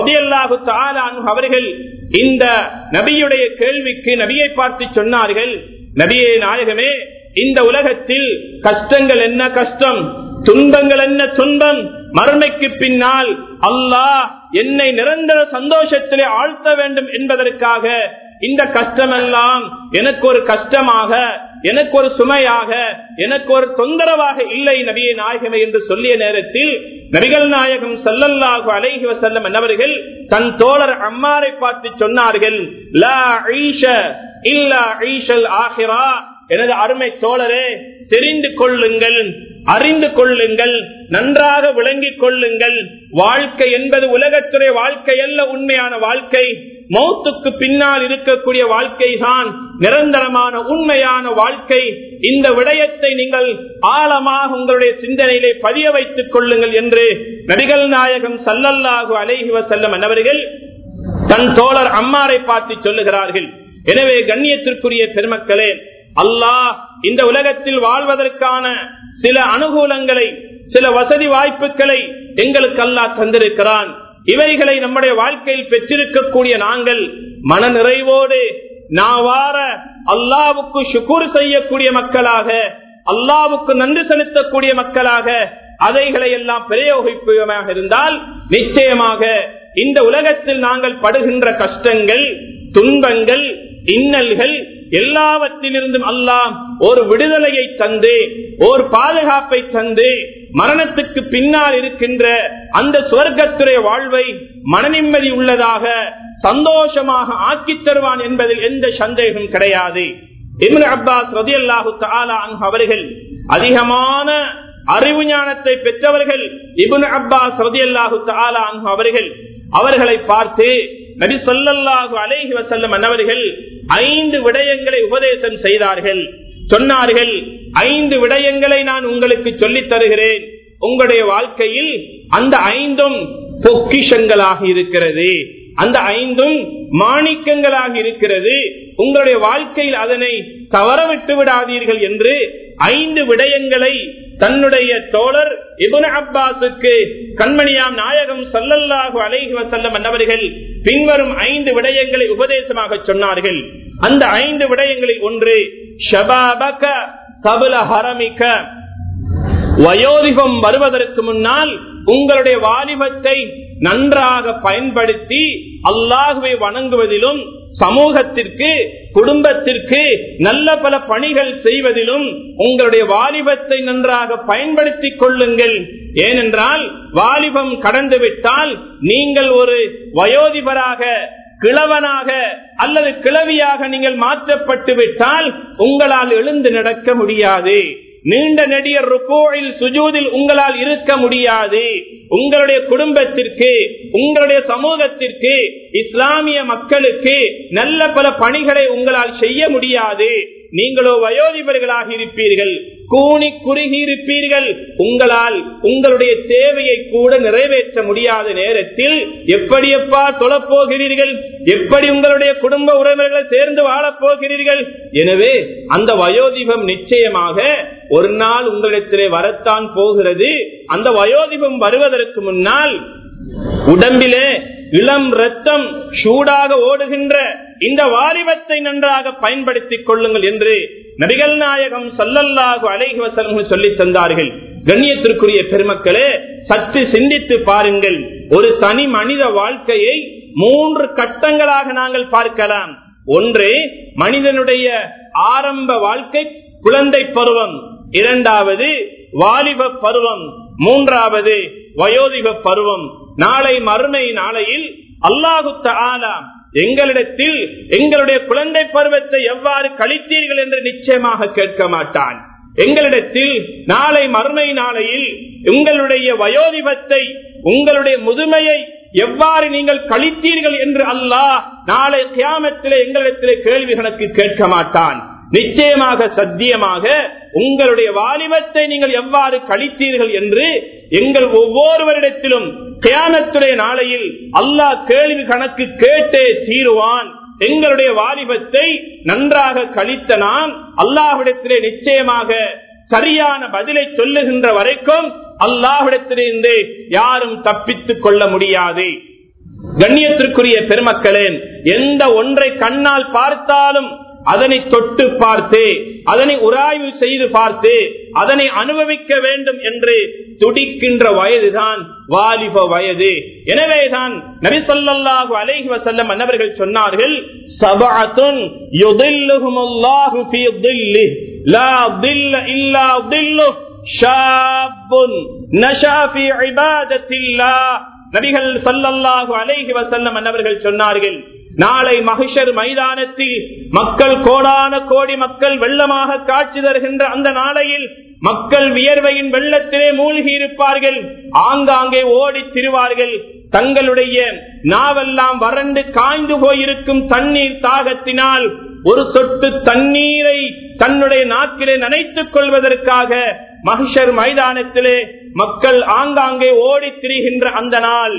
அவர்கள் இந்த நபியுடைய கேள்விக்கு நபியை பார்த்து சொன்னார்கள் நபியே நாயகமே இந்த உலகத்தில் கஷ்டங்கள் என்ன கஷ்டம் துன்பங்கள் என்ன துன்பம் மறுமைக்கு பின்னால் அல்லாஹ் என்னை நிரந்தர சந்தோஷத்திலே ஆழ்த்த வேண்டும் என்பதற்காக இந்த கஷ்டமெல்லாம் எனக்கு ஒரு கஷ்டமாக எனக்கு ஒரு சுமையாக எனக்கு ஒரு தொந்தரவாக இல்லை நபியை நாயகமே என்று சொல்லிய நேரத்தில் நபிகள் நாயகம் சல்லல்லாஹு அலைஹி வசல்லம் என்னவர்கள் தன் தோழர் அம்மாரை பார்த்து சொன்னார்கள் லா ஈஷ இல்லா ஈஷல் ஆஹிரா எனது அருமை தோழரே தெரிந்து கொள்ளுங்கள் அறிந்து கொள்ளுங்கள் நன்றாக விளங்கிக் கொள்ளுங்கள் வாழ்க்கை என்பது உலகத்துறை வாழ்க்கை அல்ல உண்மையான வாழ்க்கை மௌத்துக்கு பின்னால் இருக்கக்கூடிய வாழ்க்கை தான் நிரந்தரமான உண்மையான வாழ்க்கை இந்த விடயத்தை நீங்கள் ஆழமாக உங்களுடைய சிந்தனையிலே பதிய வைத்துக் கொள்ளுங்கள் என்று நபிகள் நாயகம் சல்லல்லாஹு அலைஹி வசல்லம் என்னவர்கள் தன் தோழர் அம்மாரை பார்த்து சொல்லுகிறார்கள் எனவே கண்ணியத்திற்குரிய பெருமக்களே அல்லாஹ் இந்த உலகத்தில் வாழ்வதற்கான சில அனுகூலங்களை சில வசதி வாய்ப்புகளை எங்களுக்கு அல்லாஹ் தந்திருக்கிறான் இவைகளை நம்முடைய வாழ்க்கையில் பெற்றிருக்கக்கூடிய நாங்கள் மன நிறைவோடு நாவார அல்லாவுக்கு சுக்கூர் செய்யக்கூடிய மக்களாக அல்லாவுக்கு நன்றி செலுத்தக்கூடிய மக்களாக அதைகளை எல்லாம் பிரயோகிப்பதாக இருந்தால் நிச்சயமாக இந்த உலகத்தில் நாங்கள் படுகின்ற கஷ்டங்கள் துன்பங்கள் இன்னல்கள் எல்லாவற்றிலிருந்தும் அல்லாம் ஒரு விடுதலையை தந்து ஒரு பாதுகாப்பை தந்து மரணத்துக்கு பின்னால் இருக்கின்ற அந்த சுவர்க்கத்துடைய வாழ்வை மனநிம்மதி உள்ளதாக சந்தோஷமாக ஆக்கி தருவான் என்பதில் எந்த சந்தேகம் கிடையாது இப்னு அப்பாஸ் ரதி அல்லாஹு அவர்கள் அதிகமான அறிவு ஞானத்தை பெற்றவர்கள் இபுன் அப்பாஸ் ரதி அல்லாஹு அவர்கள் அவர்களை பார்த்து நபி சொல்லல்லாஹு அலைஹி வசல்லம் அன்னவர்கள் ஐந்து விடயங்களை உபதேசம் செய்தார்கள் சொன்னார்கள் ஐந்து விடயங்களை நான் உங்களுக்கு சொல்லித் தருகிறேன் உங்களுடைய வாழ்க்கையில் அந்த ஐந்தும் பொக்கிஷங்களாக இருக்கிறது அந்த ஐந்தும் மாணிக்கங்களாக இருக்கிறது உங்களுடைய வாழ்க்கையில் அதனை தவறவிட்டு விடாதீர்கள் என்று ஐந்து விடயங்களை தன்னுடைய தோழர் இபுன் அப்பாஸுக்கு கண்மணியாம் நாயகம் சல்லல்லாஹு அலைஹி வசல்லம் அன்னவர்கள் பின்வரும் ஐந்து விடயங்களை உபதேசமாக சொன்னார்கள் அந்த ஐந்து விடயங்களில் ஒன்று ஷபாபக கபுல ஹரமிக்க வயோதிகம் வருவதற்கு முன்னால் உங்களுடைய வாலிபத்தை நன்றாக பயன்படுத்தி அல்லாஹுவை வணங்குவதிலும் சமூகத்திற்கு குடும்பத்திற்கு நல்ல பல பணிகள் செய்வதிலும் உங்களுடைய வாலிபத்தை நன்றாக பயன்படுத்திக் கொள்ளுங்கள் ஏனென்றால் வாலிபம் கடந்து விட்டால் நீங்கள் ஒரு வயோதிபராக கிழவனாக அல்லது கிழவியாக நீங்கள் மாற்றப்பட்டு விட்டால் உங்களால் எழுந்து நடக்க முடியாது நீண்ட நெடிய ருக்கோயில் சுஜூதில் உங்களால் இருக்க முடியாது உங்களுடைய குடும்பத்திற்கு உங்களுடைய சமூகத்திற்கு இஸ்லாமிய மக்களுக்கு நல்ல பல பணிகளை உங்களால் செய்ய முடியாது நீங்களோ வயோதிபர்களாக இருப்பீர்கள் கூணி குறுகி இருப்பீர்கள் உங்களால் உங்களுடைய தேவையை கூட நிறைவேற்ற முடியாத நேரத்தில் எப்படி எப்பா தொழப்போகிறீர்கள் எப்படி உங்களுடைய குடும்ப உறவினர்களை சேர்ந்து வாழப் போகிறீர்கள் எனவே அந்த வயோதிபம் நிச்சயமாக ஒரு நாள் உங்களிடத்திலே வரத்தான் போகிறது அந்த வயோதிபம் வருவதற்கு முன்னால் உடம்பிலே இளம் ரத்தம் சூடாக ஓடுகின்ற இந்த வாலிபத்தை நன்றாக பயன்படுத்திக் கொள்ளுங்கள் என்று நபிகள் நாயகம் சல்லல்லாஹு அலைஹி வசல்லம் சொல்லி தந்தார்கள் கண்ணியத்திற்குரிய பெருமக்களே சற்று சிந்தித்து பாருங்கள் ஒரு தனி மனித வாழ்க்கையை மூன்று கட்டங்களாக நாங்கள் பார்க்கலாம் ஒன்று மனிதனுடைய ஆரம்ப வாழ்க்கை குழந்தை பருவம் இரண்டாவது வாலிப பருவம் மூன்றாவது வயோதிப பருவம் நாளை மறுமை நாளையில் அல்லாஹு ஆலா எங்களிடத்தில் எங்களுடைய குழந்தை பருவத்தை எவ்வாறு கழித்தீர்கள் என்று நிச்சயமாக கேட்க மாட்டான் எங்களிடத்தில் நாளை மறுமை நாளையில் உங்களுடைய வயோதிபத்தை உங்களுடைய முதுமையை எவ்வாறு நீங்கள் கழித்தீர்கள் என்று அல்லாஹ் நாளை கியாமத்திலே எங்களிடத்திலே கேள்வி கணக்கு கேட்க மாட்டான் நிச்சயமாக சத்தியமாக உங்களுடைய வாலிபத்தை நீங்கள் எவ்வாறு கழித்தீர்கள் என்று எங்கள் ஒவ்வொருவரிடத்திலும் கியாமத்துடைய நாளையில் அல்லாஹ் கேள்வி கணக்கு கேட்டே தீருவான் எங்களுடைய வாலிபத்தை நன்றாக கழித்த நாம் அல்லாஹ்விடத்திலே நிச்சயமாக சரியான பதிலை சொல்லுகின்ற வரைக்கும் அல்லாஹ்விடத்திலிருந்து யாரும் தப்பித்துக் கொள்ள முடியாது கண்ணியத்திற்குரிய பெருமக்களே எந்த ஒன்றை கண்ணால் பார்த்தாலும் அதனை தொட்டு பார்த்து அதனை உராய்வு செய்து பார்த்து அதனை அனுபவிக்க வேண்டும் என்று துடிக்கின்ற வயதுதான் வாலிப வயது எனவேதான் நபிசல்லாஹு அலைஹி வசல்லம் அன்னவர்கள் சொன்னார்கள் சபாத்துன் யுதில்லுஹுமுல்லாஹு ஃபீ தில்லி லா தில்ல இல்லா தில்லு ஷாப்புன் நஷா ஃபீ இபாதத்தில்லாஹ் நபிகள் சல்லல்லாஹு அலைஹி வசல்லம் அன்னவர்கள் சொன்னார்கள் நாளை மகிஷர் மைதானத்தில் மக்கள் கோடான கோடி மக்கள் வெள்ளமாக காட்சி தருகின்ற அந்த நாளையில் மக்கள் வியர்வையின் வெள்ளத்திலே மூழ்கி இருப்பார்கள் ஆங்காங்கே ஓடி திரிவார்கள் தங்களுடைய நாவெல்லாம் வறண்டு காய்ந்து போயிருக்கும் தண்ணீர் தாகத்தினால் ஒரு சொட்டு தண்ணீரை தன்னுடைய நாக்கிலே நனைத்துக் கொள்வதற்காக மகிஷர் மைதானத்திலே மக்கள் ஆங்காங்கே ஓடி திரிகின்ற அந்த நாள்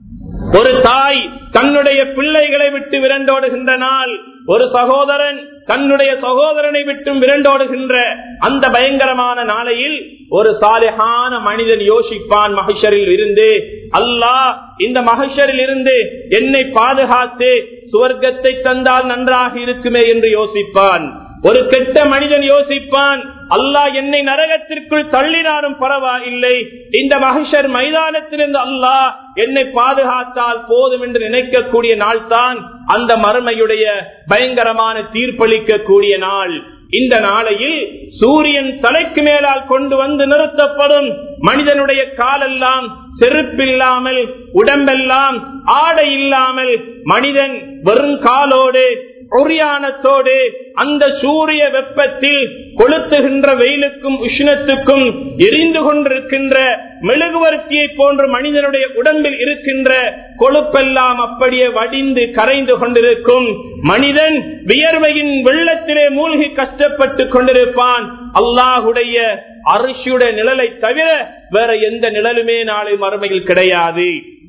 ஒரு தாய் தன்னுடைய பிள்ளைகளை விட்டு விரண்டோடுகின்ற நாள் ஒரு சகோதரன் தன்னுடைய சகோதரனை விட்டும் விரண்டோடுகின்ற அந்த பயங்கரமான நாளையில் ஒரு சாலிகான மனிதன் யோசிப்பான் மகிஷரில் இருந்து அல்லாஹ் இந்த மகிஷரில் இருந்து என்னை பாதுகாத்து சுவர்க்கத்தை தந்தால் நன்றாக இருக்குமே என்று யோசிப்பான் ஒரு கெட்ட மனிதன் யோசிப்பான் அல்லாஹ் என்னை நரகத்திற்குள் தள்ளினாலும் பரவாயில்லை இந்த மகிஷர் மைதானத்திலிருந்து அல்லாஹ் என்னை பாதுகாத்தால் போதும் என்று நினைக்கக்கூடிய நாள் தான் அந்த மறுமையுடைய பயங்கரமான தீர்ப்பளிக்க கூடிய நாள் இந்த நாளையில் சூரியன் தலைக்கு மேலால் கொண்டு வந்து நிறுத்தப்படும் மனிதனுடைய காலெல்லாம் செருப்பில்லாமல் உடம்பெல்லாம் ஆடை இல்லாமல் மனிதன் வெறும் காலோடு ஒரியானத்தோடு அந்த சூரிய வெப்பத்தில் கொளுத்துகின்ற வெயிலுக்கும் உஷ்ணத்துக்கும் எரிந்து கொண்டிருக்கின்ற மெழுகுவர்த்தியை போன்ற மனிதனுடைய உடம்பில் இருக்கின்ற கொழுப்பெல்லாம் அப்படியே வடிந்து கரைந்து கொண்டிருக்கும் மனிதன் வியர்வையின் வெள்ளத்திலே மூழ்கி கஷ்டப்பட்டு கொண்டிருப்பான் அல்லாஹுடைய அரிசியுடைய நிழலை தவிர வேற எந்த நிழலுமே நாளை மறுமையில் கிடையாது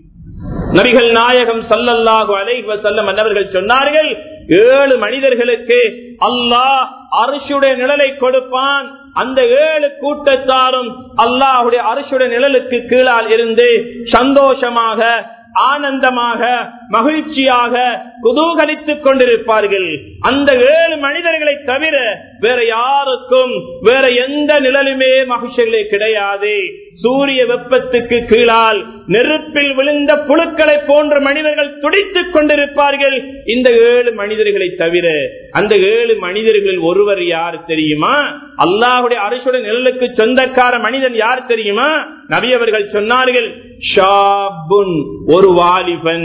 நபிகள் நாயகம் சல்லல்லாஹு அலைஹி வஸல்லம் அன்னவர்கள் சொன்னார்கள் ஏழு மனிதர்களுக்கு அல்லாஹ் அரிசுடைய நிழலை கொடுப்பான் அந்த ஏழு கூட்டத்தாரும் அல்லாஹுடைய அரிசுடைய நிழலுக்கு கீழால் இருந்து சந்தோஷமாக ஆனந்தமாக மகிழ்ச்சியாக குதூகலித்துக் கொண்டிருப்பார்கள் அந்த ஏழு மனிதர்களை தவிர வேற யாருக்கும் வேற எந்த நிழலுமே மகிழ்ச்சிகளே கிடையாது சூரிய வெப்பத்துக்கு கீழால் நெருப்பில் விழுந்த புழுக்களை போன்ற மனிதர்கள் துடித்துக் கொண்டிருப்பார்கள் இந்த ஏழு மனிதர்களை தவிர அந்த ஏழு மனிதர்களில் ஒருவர் யார் தெரியுமா அல்லாஹுடைய அரசுடைய நிழலுக்கு சொந்தக்கார மனிதன் யார் தெரியுமா நபி அவர்கள் சொன்னார்கள் ஷாபுன் ஒரு வாலிபன்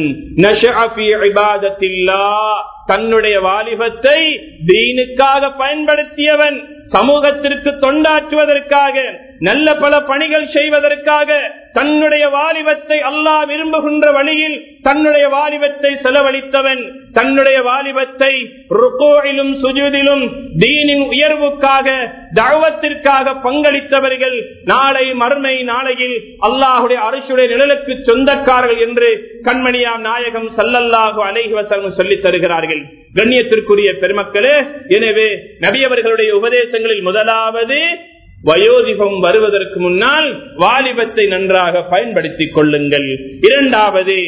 தன்னுடைய வாலிபத்தை தீனுக்காக பயன்படுத்தியவன் சமூகத்திற்கு தொண்டாற்றுவதற்காக நல்ல பல பணிகள் செய்வதற்காக தன்னுடைய வாலிபத்தை அல்லாஹ் விரும்புகின்ற வழியில் தன்னுடைய வாலிபத்தை செலவழித்தவன் தன்னுடைய வாலிபத்தை ருக்கோயிலும் சுஜூதிலும் தீனின் உயர்வுக்காக தவத்திற்காக பங்களித்தவர்கள் நாளை மறுமை நாளையில் அல்லாஹுடைய அரசுடைய நிழலுக்கு சொந்தக்காரர்கள் என்று கண்மணியாம் நாயகம் சல்லல்லாஹு அலைஹி வசல்லம் சொல்லித் தருகிறார்கள் கண்ணியத்திற்குரிய பெருமக்களே எனவே நபியவர்களுடைய உபதேசங்களில் முதலாவது வயோதிபம் வருவதற்கு முன்னால் வாலிபத்தை நன்றாக பயன்படுத்திக் கொள்ளுங்கள் இரண்டாவது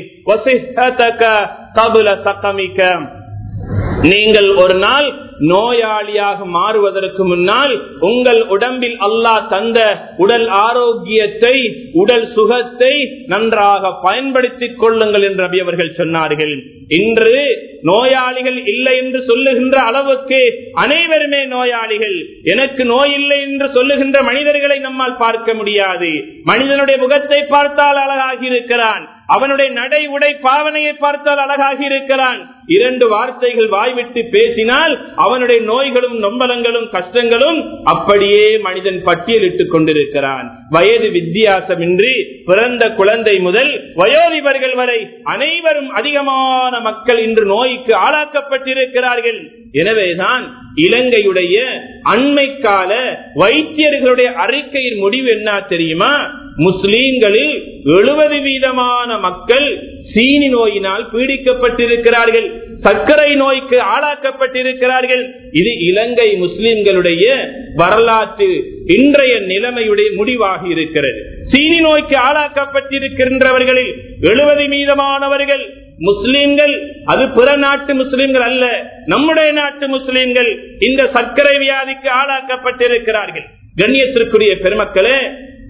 நீங்கள் ஒரு நாள் நோயாளியாக மாறுவதற்கு முன்னால் உங்கள் உடம்பில் அல்லாஹ் தந்த உடல் ஆரோக்கியத்தை உடல் சுகத்தை நன்றாக பயன்படுத்திக் கொள்ளுங்கள் என்று ரபி அவர்கள் சொன்னார்கள் இன்று நோயாளிகள் இல்லை என்று சொல்லுகின்ற அளவுக்கு அனைவருமே நோயாளிகள் எனக்கு நோய் இல்லை என்று சொல்லுகின்ற மனிதர்களை நம்மால் பார்க்க முடியாது மனிதனுடைய முகத்தை பார்த்தால் அழகாகி இருக்கிறான் அவனுடைய நடை உடை பாவனையை பார்த்தால் அழகாகி இருக்கிறான் இரண்டு வார்த்தைகள் வாய்விட்டு பேசினால் அவனுடைய நோய்களும் நொம்பலங்களும் கஷ்டங்களும் அப்படியே மனிதன் பட்டியலிட்டுக் கொண்டிருக்கிறான் வயது வித்தியாசமின்றி பிறந்த குழந்தை முதல் வயோதிபர்கள் வரை அனைவரும் அதிகமான மக்கள் இன்று நோய்க்கு ஆளாக்கப்பட்டிருக்கிறார்கள் எனவேதான் இலங்கையுடைய அண்மை கால வைத்தியர்களுடைய அறிக்கையின் முடிவு என்ன தெரியுமா முஸ்லீம்களில் எழுபது வீதமான மக்கள் சீனி நோயினால் பீடிக்கப்பட்டிருக்கிறார்கள் சர்க்கரை நோய்க்கு ஆளாக்கப்பட்டிருக்கிறார்கள் இது இலங்கை முஸ்லிம்களுடைய வரலாற்று இன்றைய நிலைமையுடைய முடிவாக இருக்கிறது சீனி நோய்க்கு ஆளாக்கப்பட்டிருக்கின்றவர்களில் எழுபது மீதமானவர்கள் முஸ்லிம்கள் அது பிற நாட்டு முஸ்லிம்கள் அல்ல நம்முடைய நாட்டு முஸ்லிம்கள் இந்த சர்க்கரை வியாதிக்கு ஆளாக்கப்பட்டிருக்கிறார்கள் கண்ணியத்திற்குரிய பெருமக்களே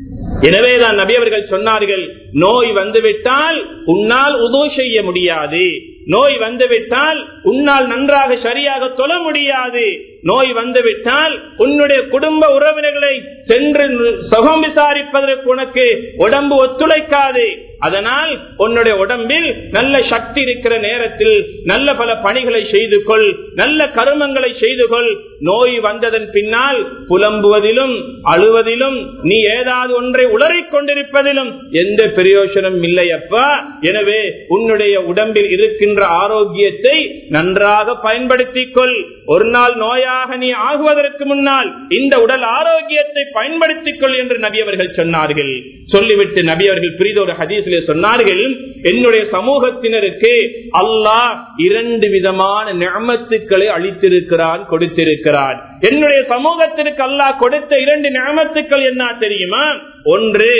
எனவேதான் நபி அவர்கள் சொன்னார்கள் நோய் வந்துவிட்டால் உன்னால் உதோ செய்ய முடியாது நோய் வந்துவிட்டால் உன்னால் நன்றாக சரியாக தொழ முடியாது நோய் வந்துவிட்டால் உன்னுடைய குடும்ப உறவினர்களை சென்று சுகம் விசாரிப்பதற்கு உனக்கு உடம்பு ஒத்துழைக்காது அதனால் உன்னுடைய உடம்பில் நல்ல சக்தி இருக்கிற நேரத்தில் நல்ல பல பணிகளை செய்து கொள் நல்ல கருமங்களை செய்து கொள் நோய் வந்ததன் பின்னால் புலம்புவதிலும் அழுவதிலும் நீ ஏதாவது ஒன்றை உளறிக் கொண்டிருப்பதிலும் எந்த பிரயோஜனம் இல்லையப்பா எனவே உன்னுடைய உடம்பில் இருக்கின்ற ஆரோக்கியத்தை நன்றாக பயன்படுத்திக் கொள் ஒரு நாள் நோயாக நீ ஆகுவதற்கு முன்னால் இந்த உடல் ஆரோக்கியத்தை பயன்படுத்திக் கொள் என்று நபி அவர்கள் சொன்னார்கள் சொல்லிவிட்டு நபி அவர்கள் பிரிதொரு ஹதீசிலே சொன்னார்கள் என்னுடைய சமூகத்தினருக்கு அல்லாஹ் இரண்டு விதமான நியமத்துக்களை அளித்திருக்கிறான் கொடுத்திருக்கிறான் என்னுடைய சமூகத்திற்கு அல்லாஹ் கொடுத்த இரண்டு நியமத்துக்கள் என்ன தெரியுமா ஒன்று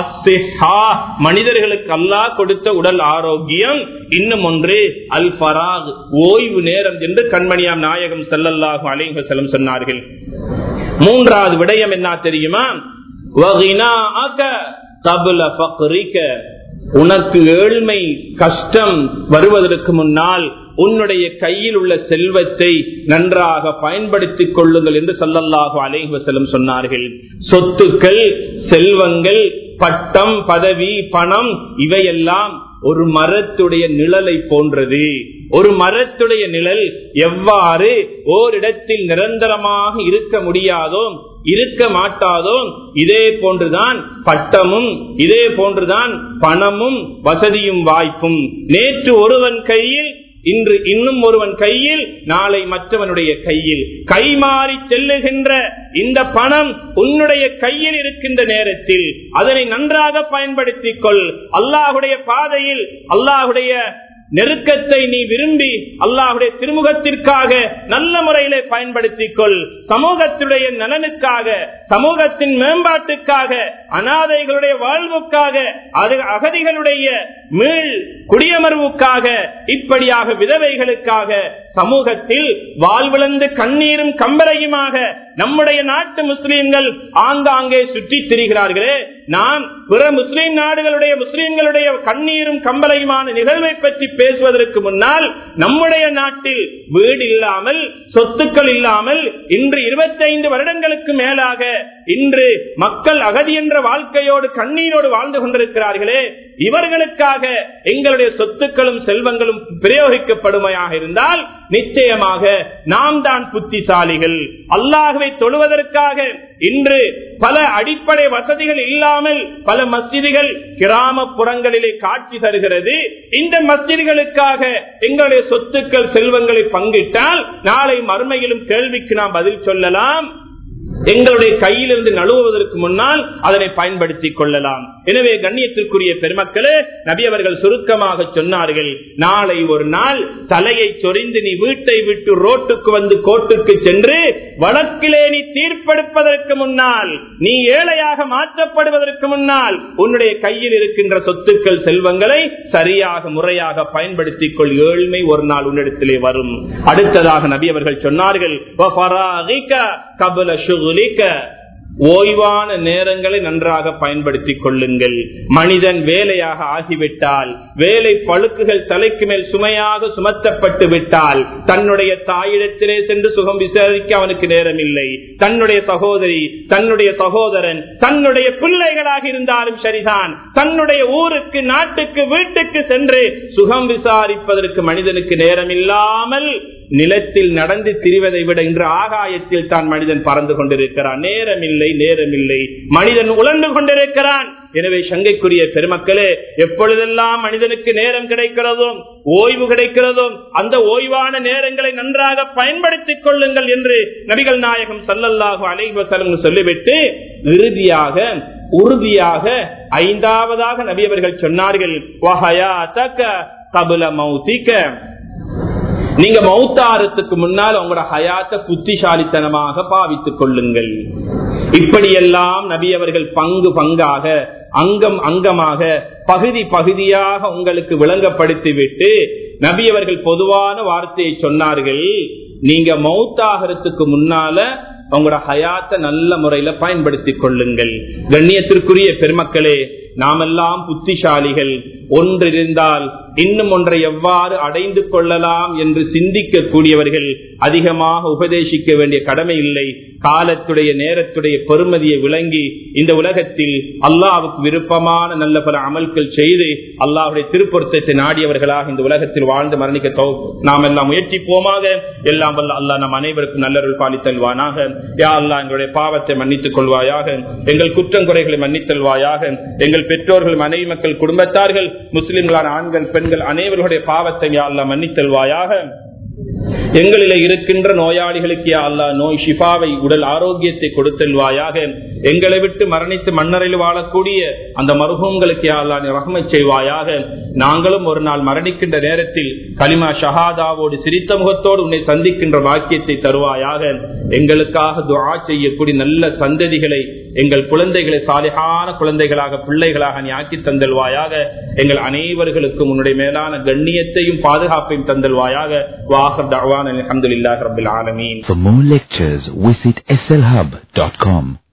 அஸ்ஹா மனிதர்களுக்கு அல்லாஹ் கொடுத்த உடல் ஆரோக்கியம் இன்னும் ஒன்று அல் பராக் ஓய்வு நேரம் என்று கண்மணியாம் நாயகம் செல்லல்லாஹு அலைஹசலம் சொன்னார்கள் மூன்றாவது விடயம் என்ன தெரியுமா உனக்கு ஏழ்மை கஷ்டம் வருவதற்கு முன்னால் உன்னுடைய கையில் உள்ள செல்வத்தை நன்றாக பயன்படுத்திக் கொள்ளுங்கள் என்று சொல்லல்லாக அலைவசலம் சொன்னார்கள் சொத்துக்கள் செல்வங்கள் பட்டம் பதவி பணம் இவையெல்லாம் ஒரு மரத்துடைய நிழலை போன்றது ஒரு மரத்துடைய நிழல் எவ்வாறு ஓரிடத்தில் நிரந்தரமாக இருக்க முடியாதோ இருக்க மாட்டாதோ இதே போன்றுதான் பட்டமும் இதே போன்றுதான் பணமும் வசதியும் வாய்ப்பும் நேற்று ஒருவன் கையில் இன்று இன்னும் ஒருவன் கையில் நாளை மற்றவனுடைய கையில் கைமாறி செல்லுகின்ற இந்த பணம் உன்னுடைய கையில் இருக்கின்ற நேரத்தில் அதனை நன்றாக பயன்படுத்திக் கொள் அல்லாஹுடைய பாதையில் அல்லாஹுடைய நெருக்கத்தை நீ விரும்பி அல்லாஹுடைய திருமுகத்திற்காக நல்ல முறையிலே பயன்படுத்திக் கொள் சமூகத்துடைய நலனுக்காக சமூகத்தின் மேம்பாட்டுக்காக அனாதைகளுடைய வாழ்வுக்காக அது அகதிகளுடைய மீள் குடியமர்வுக்காக இப்படியாக விதவைகளுக்காக சமூகத்தில் வாழ்விழந்து கண்ணீரும் கம்பரையுமாக நம்முடைய நாட்டு முஸ்லீம்கள் ஆங்காங்கே சுற்றித் திரிகிறார்களே நான் பிற முஸ்லீம் நாடுகளுடைய முஸ்லீம்களுடைய கண்ணீரும் கம்பலையுமான நிகழ்வை பற்றி பேசுவதற்கு முன்னால் நம்முடைய நாட்டில் வீடு இல்லாமல் சொத்துக்கள் இல்லாமல் இன்று இருபத்தைந்து வருடங்களுக்கு மேலாக இன்று மக்கள் அகதி என்ற வாழ்க்கையோடு கண்ணீரோடு வாழ்ந்து கொண்டிருக்கிறார்களே இவர்களுக்காக எங்களுடைய சொத்துக்களும் செல்வங்களும் பிரயோகிக்கப்படுமையாக இருந்தால் நிச்சயமாக நாம் தான் புத்திசாலிகள் அல்லாஹுவை தொழுவதற்காக இன்று பல அடிப்படை வசதிகள் இல்லாமல் பல மஸ்ஜிதுகள் கிராமப்புறங்களிலே காட்சி தருகிறது இந்த மஸ்ஜிதுகளுக்காக எங்களுடைய சொத்துக்கள் செல்வங்களை பங்கிட்டால் நாளை மறுமையிலும் கேள்விக்கு நாம் பதில் சொல்லலாம் எங்களுடைய கையிலிருந்து நழுவுவதற்கு முன்னால் அதனை பயன்படுத்திக் கொள்ளலாம் எனவே கண்ணியத்திற்குரிய பெருமக்களே நபி அவர்கள் சுருக்கமாக சொன்னார்கள் நாளை ஒரு நாள் தலையை சொரிந்து நீ வீட்டை விட்டு ரோட்டுக்கு வந்து கோட்டுக்கு சென்று வழக்கிலே நீ தீர்ப்பெடுப்பதற்கு முன்னால் நீ ஏழையாக மாற்றப்படுவதற்கு முன்னால் உன்னுடைய கையில் இருக்கின்ற சொத்துக்கள் செல்வங்களை சரியாக முறையாக பயன்படுத்திக் கொள் ஏழ்மை ஒரு நாள் உன்னிடத்திலே வரும் அடுத்ததாக நபி அவர்கள் சொன்னார்கள் கபல சுகுலிக்க ஓய்வான நேரங்களை நன்றாக பயன்படுத்திக் கொள்ளுங்கள் மனிதன் வேலையாக ஆகிவிட்டால் வேலை பழுக்குகள் தலைக்கு மேல் சுமையாக சுமத்தப்பட்டு விட்டால் தன்னுடைய தாயிடத்திலே சென்று சுகம் விசாரிக்க அவனுக்கு நேரம் இல்லை தன்னுடைய சகோதரி தன்னுடைய சகோதரன் தன்னுடைய பிள்ளைகளாக இருந்தாலும் சரிதான் தன்னுடைய ஊருக்கு நாட்டுக்கு வீட்டுக்கு சென்று சுகம் விசாரிப்பதற்கு மனிதனுக்கு நேரம் இல்லாமல் நிலத்தில் நடந்து திரிவதை விட இன்று ஆகாயத்தில் தான் மனிதன் பறந்து கொண்டிருக்கிறான் நேரமில்லை நேரமில்லை மனிதன் உழந்து கொண்டிருக்கிறான் எனவே சங்கைக்குரிய பெருமக்களே எப்பொழுதெல்லாம் மனிதனுக்கு நேரம் கிடைக்கிறதோ ஓய்வு கிடைக்கிறதோ அந்த ஓய்வான நேரங்களை நன்றாக பயன்படுத்திக் கொள்ளுங்கள் என்று நபிகள் நாயகம் சல்லல்லாஹு அலைவசலம் சொல்லிவிட்டு இறுதியாக உறுதியாக ஐந்தாவதாக நபி அவர்கள் சொன்னார்கள் கபுல மௌத்திக்க நீங்க மௌத்தாரத்துக்கு முன்னால் உங்களோட ஹயாத்த புத்திசாலித்தனமாக பாவித்துக் கொள்ளுங்கள் இப்படியெல்லாம் நபி அவர்கள் பங்கு பங்காக அங்கம் அங்கமாக பகுதி பகுதியாக உங்களுக்கு விளங்கப்படுத்திவிட்டு நபி அவர்கள் பொதுவான வார்த்தையை சொன்னார்கள் நீங்க மௌத்தாகிறதுக்கு முன்னால உங்களோட ஹயாத்த நல்ல முறையில பயன்படுத்திக் கொள்ளுங்கள் கண்ணியத்திற்குரிய பெருமக்களே நாமெல்லாம் புத்திசாலிகள் ஒன்றிருந்தால் இன்னும் ஒன்றை எவ்வாறு அடைந்து கொள்ளலாம் என்று சிந்திக்க கூடியவர்கள் அதிகமாக உபதேசிக்க வேண்டிய கடமை இல்லை காலத்துடைய நேரத்துடைய பெருமதியை விளங்கி இந்த உலகத்தில் அல்லாவுக்கு விருப்பமான நல்ல பல அமல்கள் செய்து அல்லாவுடைய திருப்பொருத்தத்தை நாடியவர்களாக இந்த உலகத்தில் வாழ்ந்து மரணிக்க நாம் எல்லாம் முயற்சிப்போமாக எல்லாம் வல்ல அல்லா நம் அனைவருக்கும் நல்லருள் பாலித்தல்வானாக யா அல்லா எங்களுடைய பாவத்தை மன்னித்துக் கொள்வாயாக எங்கள் குற்றங்குறைகளை மன்னித்தல்வாயாக எங்கள் பெற்றோர்கள் மனைவி மக்கள் குடும்பத்தார்கள் முஸ்லிம்களான ஆண்கள் பெண்கள் அனைவர்களுடைய பாவத்தை யா அல்லா மன்னித்தல்வாயாக எங்களில இருக்கின்ற நோயாளிகளுக்கு யா அல்லா நோய் ஷிஃபாவை உடல் ஆரோக்கியத்தை கொடுத்தல்வாயாக எங்களை விட்டு மரணித்து மன்னரில் வாழக்கூடிய அந்த மருகங்களுக்கு யா அல்லா நீ ரஹ்மை செய்வாயாக நாங்களும் ஒரு நாள் மரணிக்கின்ற நேரத்தில் கலிமா ஷஹாதாவோடு சிரித்த முகத்தோடு உன்னை சந்திக்கின்ற வாக்கியத்தை தருவாயாக எங்களுக்காக துஆ செய்யக்கூடிய நல்ல சந்ததிகளை எங்கள் குழந்தைகளை சாலிகான குழந்தைகளாக பிள்ளைகளாக நீ ஆக்கி தந்தல்வாயாக எங்கள் அனைவர்களுக்கும் உன்னுடைய மேலான கண்ணியத்தையும் பாதுகாப்பையும் தந்தல்வாயாக வாஹர் தவான் அலமதுல்லாஹ் ரபில் ஆலமீன் For more lectures, visit slhub.com.